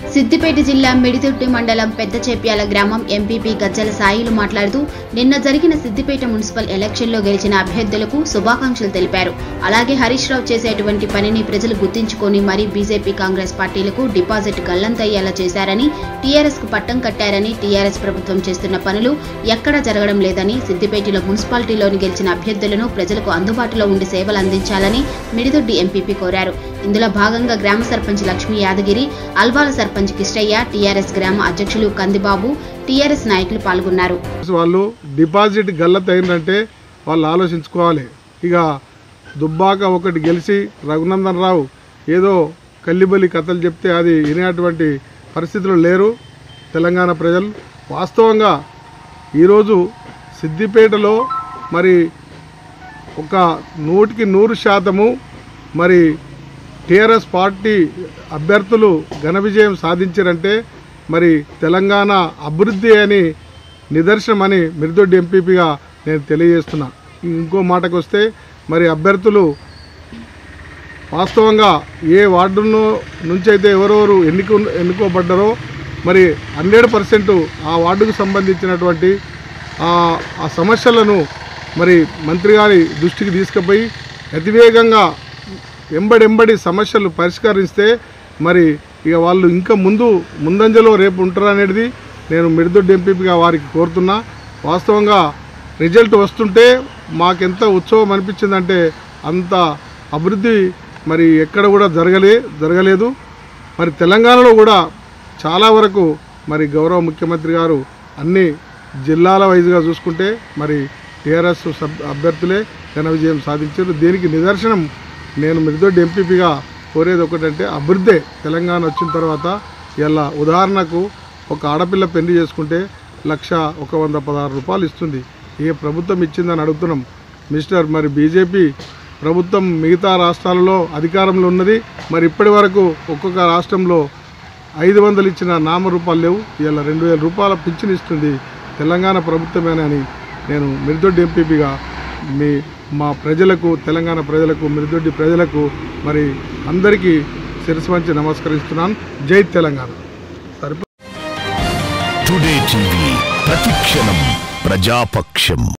సిద్దిపేట జిల్లా మిడిదొడ్డి మండలం పెద్ద చేప్యాల గ్రామం ఎంపీపీ గజ్జల సాయిలు మాట్లాడుతూ నిన్న జరిగిన సిద్దిపేట మున్సిపల్ ఎలక్షన్లో గెలిచిన అభ్యర్థులకు శుభాకాంక్షలు తెలిపారు అలాగే హరీష్ రావు చేసేటువంటి పనిని ప్రజలు గుర్తించుకొని మరీ బీజేపీ కాంగ్రెస్ పార్టీలకు డిపాజిట్ గల్లంతయ్యేలా చేశారని టీఆర్ఎస్ కు పట్టం కట్టారని టీఆర్ఎస్ ప్రభుత్వం చేస్తున్న పనులు ఎక్కడా జరగడం లేదని సిద్దిపేటలో మున్సిపాలిటీలోని గెలిచిన అభ్యర్థులను ప్రజలకు అందుబాటులో ఉండి సేవలు అందించాలని మిడిదొడ్డి ఎంపీపీ కోరారు ఇందులో భాగంగా గ్రామ సర్పంచ్ లక్ష్మీ యాదగిరి అల్వాల సర్పంచ్ కిష్టయ్య టీఆర్ఎస్ గ్రామ అధ్యక్షులు కందిబాబు టీఆర్ఎస్ నాయకులు పాల్గొన్నారు వాళ్ళు డిపాజిట్ గల్లత్ అయిందంటే వాళ్ళు ఆలోచించుకోవాలి ఇక దుబ్బాక ఒకటి గెలిచి రఘునందన్ రావు ఏదో కల్లిబలి కథలు చెప్తే అది వినేటువంటి పరిస్థితులు లేరు తెలంగాణ ప్రజలు వాస్తవంగా ఈరోజు సిద్దిపేటలో మరి ఒక నూటికి నూరు శాతము మరి టీఆర్ఎస్ పార్టీ అభ్యర్థులు ఘన విజయం సాధించారంటే మరి తెలంగాణ అభివృద్ధి అని నిదర్శనమని మిర్దొడ్డి ఎంపీపీగా నేను తెలియజేస్తున్నా ఇంకో మాటకు వస్తే మరి అభ్యర్థులు వాస్తవంగా ఏ వార్డును నుంచి అయితే ఎవరెవరు ఎన్నిక ఎన్నుకోబడ్డారో మరి హండ్రెడ్ పర్సెంట్ ఆ వార్డుకు సంబంధించినటువంటి ఆ ఆ సమస్యలను మరి మంత్రి గారి దృష్టికి తీసుకుపోయి అతివేగంగా ఎంబడెంబడి సమస్యలు పరిష్కరిస్తే మరి ఇక వాళ్ళు ఇంకా ముందు ముందంజలో రేపు ఉంటారు అనేది నేను మిడిదొడ్డి ఎంపీపీగా వారికి కోరుతున్నా వాస్తవంగా రిజల్ట్ వస్తుంటే మాకెంత ఉత్సవం అనిపించిందంటే అంత అభివృద్ధి మరి ఎక్కడ కూడా జరగలే జరగలేదు మరి తెలంగాణలో కూడా చాలా వరకు మరి గౌరవ ముఖ్యమంత్రి గారు అన్ని జిల్లాల వైజ్గా చూసుకుంటే మరి టీఆర్ఎస్ సబ్ అభ్యర్థులే ఘన విజయం సాధించారు దీనికి నిదర్శనం నేను మిరిదొడ్డి ఎంపీపీగా కోరేది ఒకటంటే అభివృద్ధే తెలంగాణ వచ్చిన తర్వాత ఇలా ఉదాహరణకు ఒక ఆడపిల్ల పెళ్లి చేసుకుంటే లక్ష ఒక వంద పదహారు రూపాయలు ఇస్తుంది ఏ ప్రభుత్వం ఇచ్చిందని అడుగుతున్నాం మిస్టర్ మరి బీజేపీ ప్రభుత్వం మిగతా రాష్ట్రాలలో అధికారంలో ఉన్నది మరి ఇప్పటి వరకు ఒక్కొక్క రాష్ట్రంలో ఐదు వందలు ఇచ్చిన నామరూపాలు లేవు ఇలా రెండు వేల రూపాయల పింఛన్ ఇస్తుంది తెలంగాణ ప్రభుత్వమేనని నేను మిరిదొడ్డి ఎంపీపీగా మీ మా ప్రజలకు తెలంగాణ ప్రజలకు మిరిదొడ్డి ప్రజలకు మరి అందరికీ శిరస్సు వంచి నమస్కరిస్తున్నాను జై తెలంగాణ సరిపో టుడే టీవీ ప్రతిక్షణం ప్రజాపక్షం